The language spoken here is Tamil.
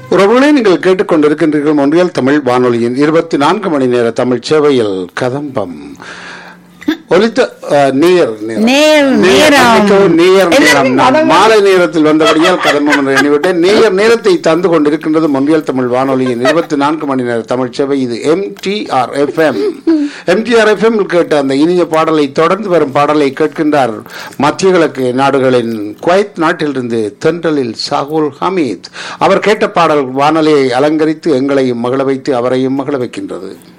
உறவுகளே நீங்கள் கேட்டுக்கொண்டிருக்கின்றீர்கள் ஒன்றியல் தமிழ் வானொலியின் இருபத்தி நான்கு மணி நேர தமிழ் சேவையில் கதம்பம் ஒலித்த அஹ், நேர் நேரம். நேர் நேர் நேரம். மன்னிக்கவும், நேர் நேரம் எல்லாரும் நான் கதம்பம். மாலை நேரத்தில் வந்தபடியால் கதம்பம் என்று எண்ணிவிட்டேன் நேர் நேரத்தை தந்து கொண்டிருக்கின்றது ஒன்றியல் தமிழ் வானொலியின் இருபத்தி நான்கு மணி நேர தமிழ் சேவை இது எம்டிஆர் எஃப்எம் எம்டிஆர் எஃப்எம் கேட்ட அந்த இனிய பாடலை தொடர்ந்து வரும் பாடலை கேட்கின்றார் மத்திய கிழக்கு நாடுகளின் குவைத் நாட்டிலிருந்து தென்றலில் சாகுல் ஹமீத் அவர் கேட்ட பாடல் வானொலியை அலங்கரித்து எங்களையும் மகள வைத்து அவரையும் மகள வைக்கின்றது